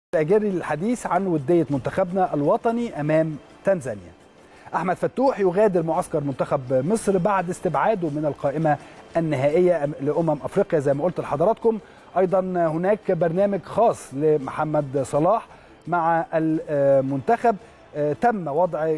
اجري الحديث عن وديه منتخبنا الوطني امام تنزانيا. احمد فتوح يغادر معسكر منتخب مصر بعد استبعاده من القائمه النهائيه لامم افريقيا زي ما قلت لحضراتكم ايضا هناك برنامج خاص لمحمد صلاح مع المنتخب تم وضع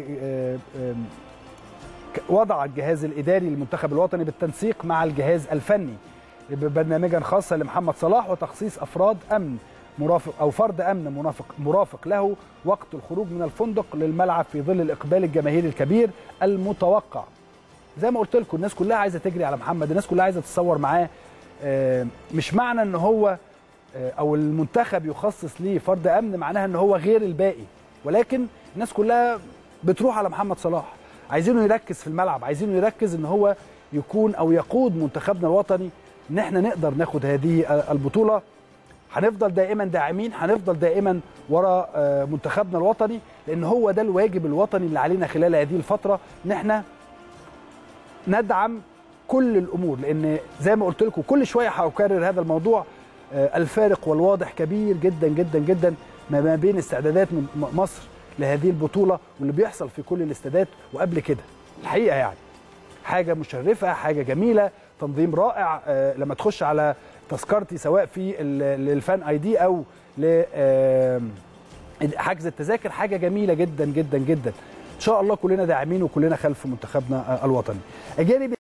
وضع الجهاز الاداري للمنتخب الوطني بالتنسيق مع الجهاز الفني ببرنامجا خاصا لمحمد صلاح وتخصيص افراد امن مرافق او فرد امن مرافق مرافق له وقت الخروج من الفندق للملعب في ظل الاقبال الجماهيري الكبير المتوقع. زي ما قلت لكم الناس كلها عايزه تجري على محمد، الناس كلها عايزه تتصور معاه مش معنى ان هو او المنتخب يخصص ليه فرد امن معناها ان هو غير الباقي، ولكن الناس كلها بتروح على محمد صلاح، عايزينه يركز في الملعب، عايزينه يركز ان هو يكون او يقود منتخبنا الوطني ان احنا نقدر ناخد هذه البطوله هنفضل دائما داعمين هنفضل دائما ورا منتخبنا الوطني لان هو ده الواجب الوطني اللي علينا خلال هذه الفتره ان احنا ندعم كل الامور لان زي ما قلت لكم كل شويه هكرر هذا الموضوع الفارق والواضح كبير جدا جدا جدا ما بين استعدادات مصر لهذه البطوله واللي بيحصل في كل الاستادات وقبل كده الحقيقه يعني حاجه مشرفه حاجه جميله تنظيم رائع لما تخش على تذكرتي سواء في الفان اي دي او حجز التذاكر حاجه جميله جدا جدا جدا ان شاء الله كلنا داعمين وكلنا خلف منتخبنا الوطني اجانب